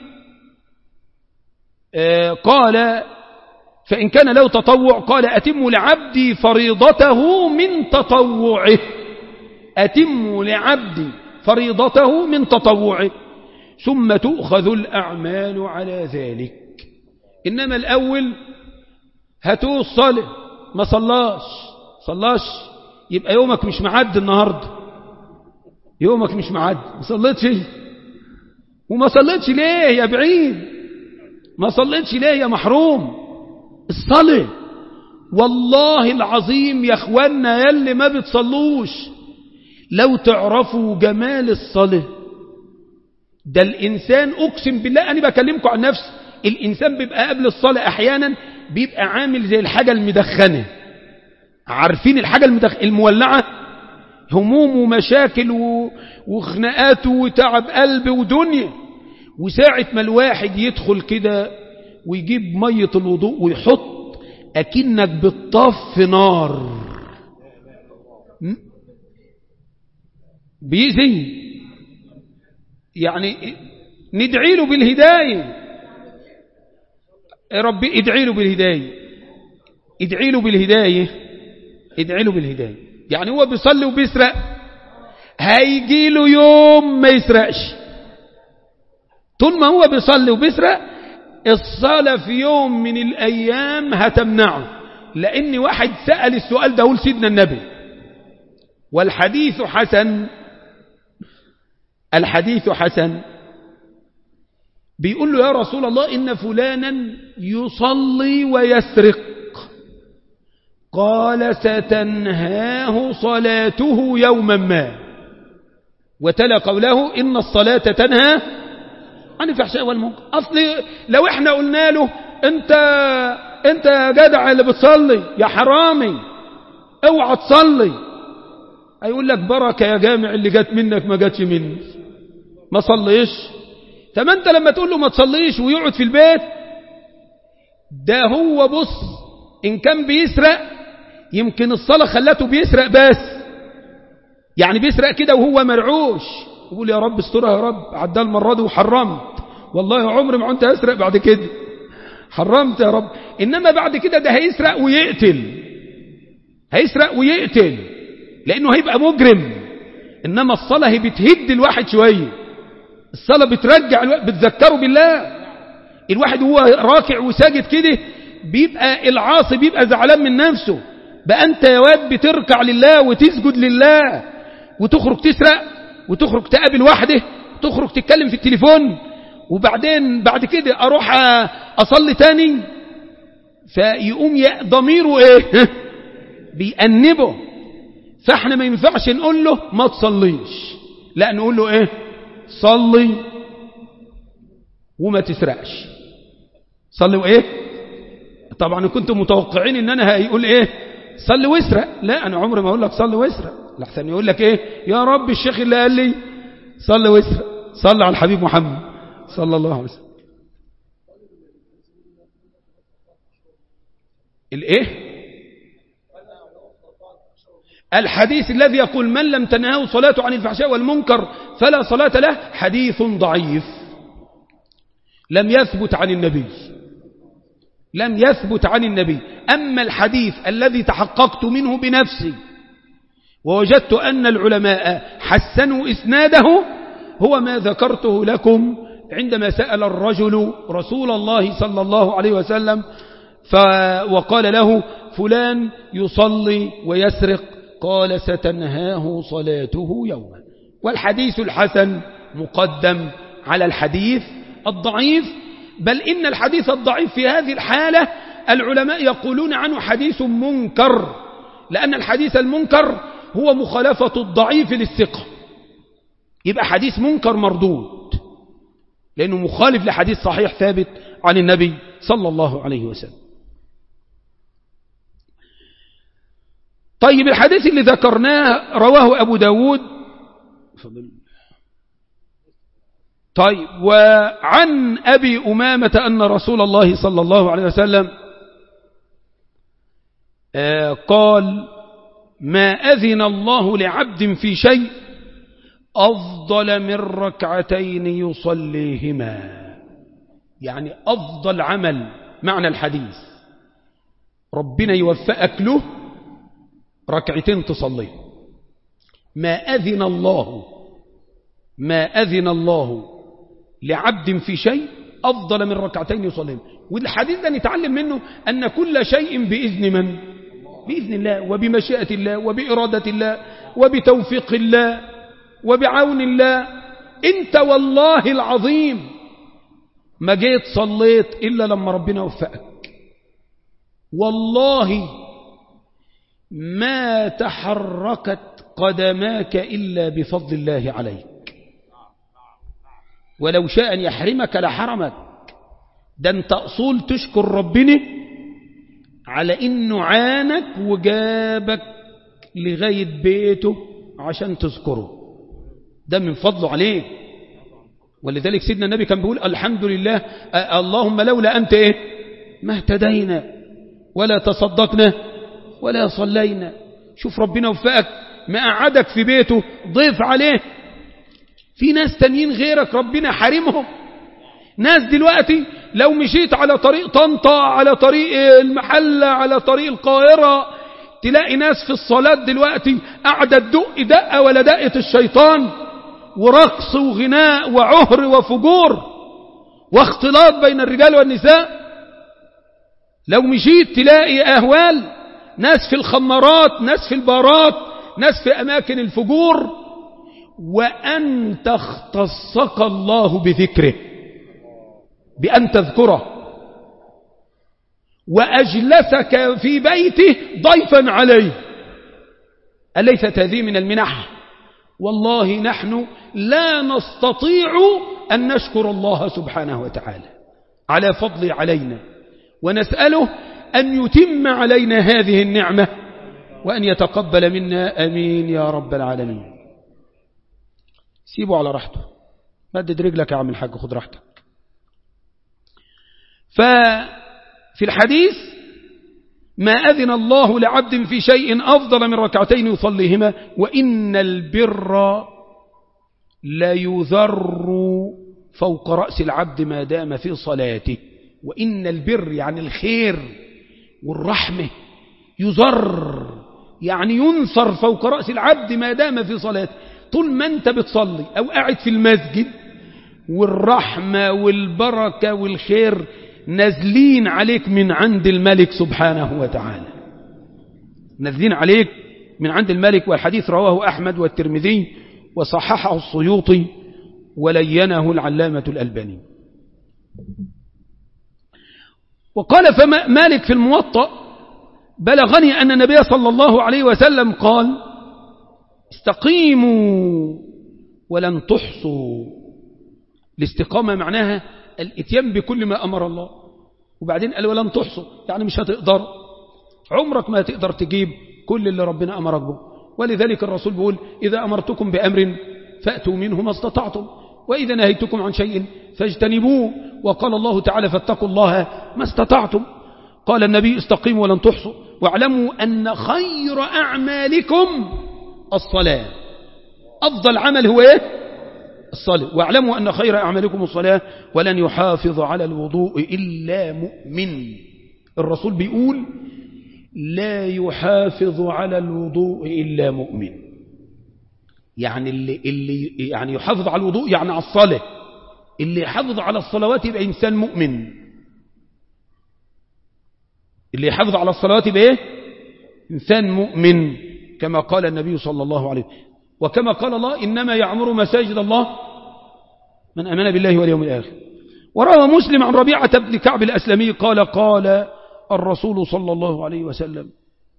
قال فإن كان له تطوع قال أتموا لعبدي فريضته من تطوعه أتموا لعبدي فريضته من تطوعه ثم تؤخذ الأعمال على ذلك إنما الأول هاتوه الصلاة ما صلاش صلاش يبقى يومك مش معد النهاردة يومك مش معد ما صليتش وما صليتش ليه يا بعيد ما صليتش ليه يا محروم الصلاة والله العظيم يا اخوانا يلي ما بتصلوش لو تعرفوا جمال الصلاة ده الإنسان أقسم بالله أنا بكلمكم عن نفسي الإنسان بيبقى قبل الصلاة أحيانا بيبقى عامل زي الحاجة المدخنة عارفين الحاجة المدخ... المولعة هموم ومشاكل و... وخناقات وتعب قلب ودنيا وساعة ما الواحد يدخل كده ويجيب مية الوضوء ويحط أكنك بتطف نار بيزي يعني ندعي له بالهداية يا ربي ادعي له بالهداية ادعي له بالهداية ادعي له بالهداية يعني هو بيصلي وبيسرق هيجي له يوم ما يسرقش طول ما هو بيصلي وبيسرق الصلاة في يوم من الأيام هتمنعه لأن واحد سأل السؤال ده أقول سيدنا النبي والحديث حسن الحديث حسن بيقول له يا رسول الله إن فلانا يصلي ويسرق قال ستنهاه صلاته يوما ما وتلا قوله إن الصلاة تنهى عن الفحشاء والمنكر أصل لو احنا قلنا له انت انت يا جدع اللي بتصلي يا حرامي اوعى تصلي هيقول لك بركة يا جامع اللي جت منك ما جاتش مني ما صليش طب انت لما تقول له ما تصليش ويقعد في البيت ده هو بص ان كان بيسرق يمكن الصلاة خلته بيسرق بس يعني بيسرق كده وهو مرعوش يقول يا رب استرها يا رب عدى المرة دي وحرمت والله عمري ما كنت أسرق بعد كده حرمت يا رب إنما بعد كده ده هيسرق ويقتل هيسرق ويقتل لأنه هيبقى مجرم إنما الصلاة هي بتهد الواحد شوية الصلاة بترجع الواحد بتذكره بالله الواحد هو راكع وساجد كده بيبقى العاصي بيبقى زعلان من نفسه بقى أنت يا واد بتركع لله وتسجد لله وتخرج تسرق وتخرج تقابل واحده تخرج تتكلم في التليفون وبعدين بعد كده اروح اصلي تاني فيقوم ضميره ايه بيأنبه فاحنا ما ينفعش نقول له ما تصليش لا نقول له ايه صلي وما تسرقش صلي وايه طبعا كنتم متوقعين ان انا هيقول ايه صلي واسرق لا انا عمري ما اقول لك صلي واسرق لحسن يقول لك ايه يا رب الشيخ اللي قال لي صلي واسرق صلي على الحبيب محمد صلى الله عليه وسلم الايه الحديث الذي يقول من لم تنهه صلاته عن الفحشاء والمنكر فلا صلاة له حديث ضعيف لم يثبت عن النبي لم يثبت عن النبي أما الحديث الذي تحققت منه بنفسي ووجدت أن العلماء حسنوا إسناده هو ما ذكرته لكم عندما سأل الرجل رسول الله صلى الله عليه وسلم وقال له فلان يصلي ويسرق قال ستنهاه صلاته يوما والحديث الحسن مقدم على الحديث الضعيف بل إن الحديث الضعيف في هذه الحالة العلماء يقولون عنه حديث منكر لأن الحديث المنكر هو مخالفة الضعيف للثقة يبقى حديث منكر مردود لأنه مخالف لحديث صحيح ثابت عن النبي صلى الله عليه وسلم طيب الحديث اللي ذكرناه رواه أبو داود طيب وعن أبي أمامة أن رسول الله صلى الله عليه وسلم قال ما أذن الله لعبد في شيء أفضل من ركعتين يصليهما يعني أفضل عمل معنى الحديث ربنا يوفقك له ركعتين تصليه ما أذن الله ما أذن الله لعبد في شيء أفضل من ركعتين يصليهما والحديث ده نتعلم منه أن كل شيء بإذن من بإذن الله وبمشيئة الله وبإرادة الله وبتوفيق الله وبعون الله انت والله العظيم ما جيت صليت إلا لما ربنا وفقك والله ما تحركت قدماك إلا بفضل الله عليك ولو شاء أن يحرمك لحرمك ده انت أصول تشكر ربنا على إنه عانك وجابك لغاية بيته عشان تذكره ده من فضله عليك ولذلك سيدنا النبي كان بيقول الحمد لله اللهم لولا أنت إيه ما اهتدينا ولا تصدقنا ولا صلينا شوف ربنا وفقك ما قعدك في بيته ضيف عليه في ناس تانيين غيرك ربنا حارمهم ناس دلوقتي لو مشيت على طريق طنطا على طريق المحلة على طريق القاهرة تلاقي ناس في الصلاة دلوقتي قاعدة تدق دقة ولا دقة الشيطان ورقص وغناء وعهر وفجور واختلاط بين الرجال والنساء لو مشيت تلاقي أهوال ناس في الخمارات ناس في البارات ناس في أماكن الفجور وأنت اختصك الله بذكره بأن تذكره وأجلسك في بيته ضيفا عليه أليست هذه من المنح والله نحن لا نستطيع أن نشكر الله سبحانه وتعالى على فضل علينا ونسأله أن يتم علينا هذه النعمة وأن يتقبل منا أمين يا رب العالمين سيبه على راحته مدد رجلك يا عم الحاج خد راحتك ففي الحديث ما أذن الله لعبد في شيء أفضل من ركعتين يصليهما وإن البر لا يذر فوق رأس العبد ما دام في صلاته وإن البر يعني الخير والرحمة يذر يعني ينصر فوق رأس العبد ما دام في صلاته طول ما أنت بتصلي أو قاعد في المسجد والرحمة والبركة والخير نازلين عليك من عند الملك سبحانه وتعالى نازلين عليك من عند الملك والحديث رواه أحمد والترمذي وصححه السيوطي ولينه العلامة الألباني وقال فمالك في الموطأ بلغني أن النبي صلى الله عليه وسلم قال استقيموا ولن تحصوا الاستقامة معناها الاتيان بكل ما أمر الله وبعدين قال ولن تحصوا يعني مش هتقدر عمرك ما هتقدر تجيب كل اللي ربنا أمرك به ولذلك الرسول بيقول إذا أمرتكم بأمر فأتوا منه ما استطعتم وإذا نهيتكم عن شيء فاجتنبوه وقال الله تعالى فاتقوا الله ما استطعتم قال النبي استقيموا ولن تحصوا واعلموا أن خير أعمالكم الصلاة أفضل عمل هو إيه الصلاة واعلموا أن خير أعمالكم الصلاة ولن يحافظ على الوضوء إلا مؤمن الرسول بيقول لا يحافظ على الوضوء إلا مؤمن يعني اللي, اللي يعني يحافظ على الوضوء يعني على الصلاة اللي يحافظ على الصلوات يبقى إنسان مؤمن اللي يحافظ على الصلوات يبقى إيه إنسان مؤمن كما قال النبي صلى الله عليه وسلم وكما قال الله إنما يعمر مساجد الله من أمن بالله واليوم الآخر وروى مسلم عن ربيعة بن كعب الأسلمي قال قال الرسول صلى الله عليه وسلم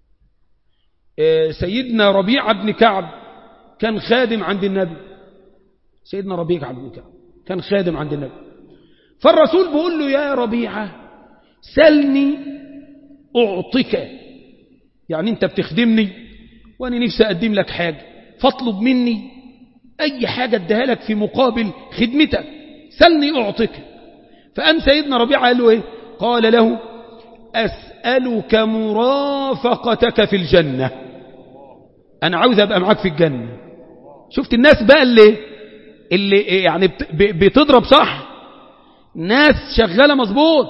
سيدنا ربيعة بن كعب كان خادم عند النبي سيدنا ربيعة بن كعب كان خادم عند النبي فالرسول بيقول له يا ربيعة سلني أعطك يعني أنت بتخدمني وأنا نفسي أقدم لك حاجة فاطلب مني أي حاجة اديها لك في مقابل خدمتك سلني أعطك فأم سيدنا ربيعة قال له إيه قال له أسألك مرافقتك في الجنة أنا عاوز أبقى معاك في الجنة شفت الناس بقى اللي اللي يعني بتضرب صح ناس شغالة مظبوط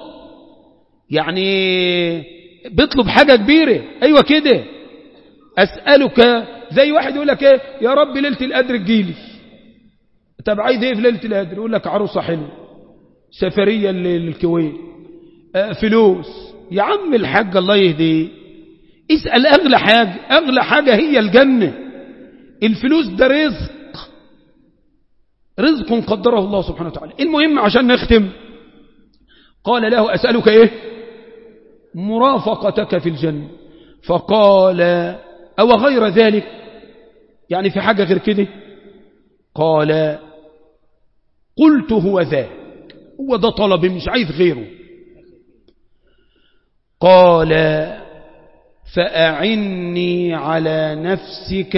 يعني بيطلب حاجة كبيرة أيوة كده أسألك زي واحد يقول لك ايه يا رب ليلة القدر تجيلي طب عايز ايه في ليلة القدر يقول لك عروسة حلوة سفرية للكويت آه فلوس يا عم الحاج الله يهديه اسأل أغلى حاجة أغلى حاجة هي الجنة الفلوس ده رزق رزق قدره الله سبحانه وتعالى المهم عشان نختم قال له أسألك إيه مرافقتك في الجنة فقال أو غير ذلك يعني في حاجة غير كده قال قلت هو ذاك هو ده طلب مش عايز غيره قال فأعني على نفسك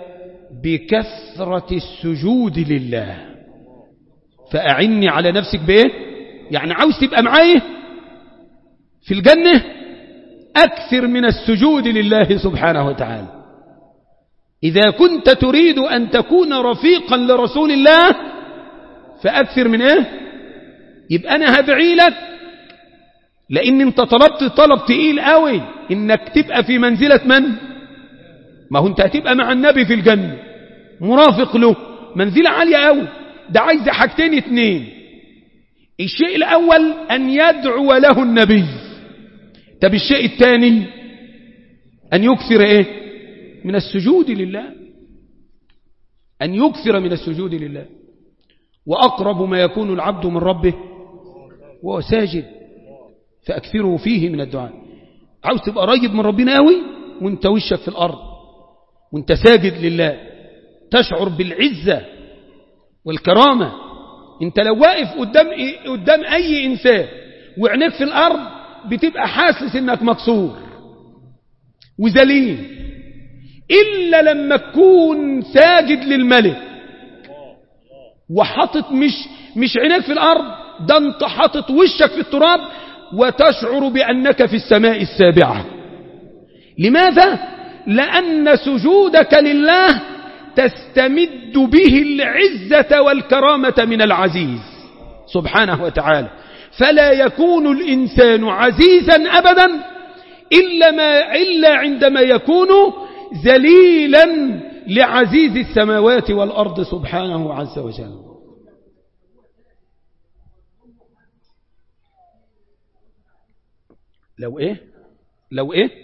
بكثرة السجود لله فأعني على نفسك بإيه يعني عاوز تبقى معايا في الجنة أكثر من السجود لله سبحانه وتعالى إذا كنت تريد أن تكون رفيقا لرسول الله فأكثر من إيه يبقى أنا هدعي لك لأن أنت طلبت طلب تقيل قوي إنك تبقى في منزلة من ما هو أنت هتبقى مع النبي في الجنة مرافق له منزلة عالية قوي ده عايز حاجتين اتنين الشيء الأول أن يدعو له النبي طب الشيء الثاني أن يكثر إيه من السجود لله أن يكثر من السجود لله وأقرب ما يكون العبد من ربه وهو ساجد فأكثره فيه من الدعاء عاوز تبقى قريب من ربنا قوي وانت وشك في الأرض وانت ساجد لله تشعر بالعزة والكرامة انت لو واقف قدام, قدام أي إنسان وعينيك في الأرض بتبقى حاسس انك مكسور وذليل إلا لما تكون ساجد للملك وحاطط مش مش عينيك في الأرض ده انت حاطط وشك في التراب وتشعر بأنك في السماء السابعة لماذا؟ لأن سجودك لله تستمد به العزة والكرامة من العزيز سبحانه وتعالى فلا يكون الإنسان عزيزا أبدا إلا, ما إلا عندما يكون ذليلا لعزيز السماوات والأرض سبحانه عز وجل لو ايه لو ايه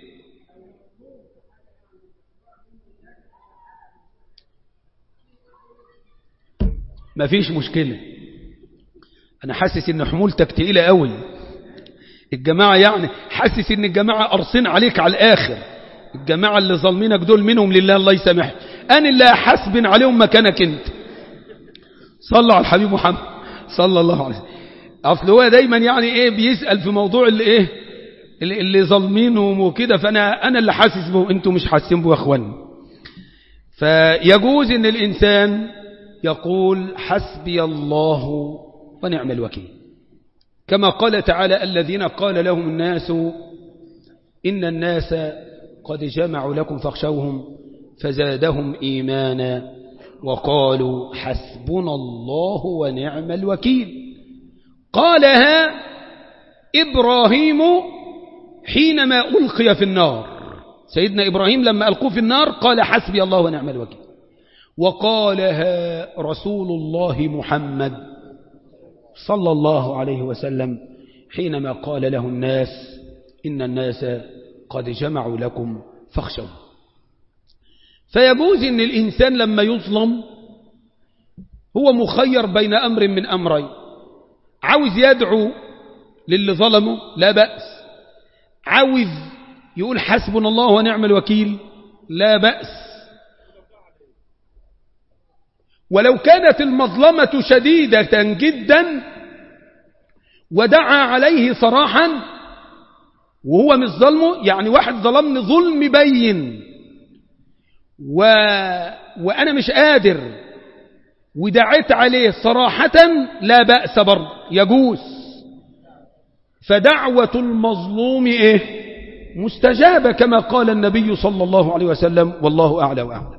مفيش مشكلة انا حاسس ان حمولتك تقيلة قوي الجماعة يعني حاسس ان الجماعة قرصين عليك على الاخر الجماعة اللي ظالمينك دول منهم لله الله يسامح انا اللي حاسب عليهم مكانك انت صلى على الحبيب محمد صلى الله عليه وسلم اصل هو دايما يعني ايه بيسأل في موضوع اللي ايه اللي, اللي ظالمينهم وكده فانا انا اللي حاسس به انتم مش حاسين به يا اخوان فيجوز ان الانسان يقول حسبي الله ونعم الوكيل كما قال تعالى الذين قال لهم الناس إن الناس قد جمعوا لكم فاخشوهم فزادهم إيمانا وقالوا حسبنا الله ونعم الوكيل قالها إبراهيم حينما ألقي في النار سيدنا إبراهيم لما ألقوا في النار قال حسبي الله ونعم الوكيل وقالها رسول الله محمد صلى الله عليه وسلم حينما قال له الناس إن الناس قد جمعوا لكم فاخشوا فيجوز أن الإنسان لما يظلم هو مخير بين أمر من أمرين عاوز يدعو للي ظلمه لا بأس عاوز يقول حسبنا الله ونعم الوكيل لا بأس ولو كانت المظلمة شديدة جدا ودعا عليه صراحا وهو مش ظلمه يعني واحد ظلمني ظلم بين و... وأنا مش قادر ودعيت عليه صراحة لا بأس برضه يجوز فدعوة المظلوم إيه مستجابة كما قال النبي صلى الله عليه وسلم والله أعلى وأعلم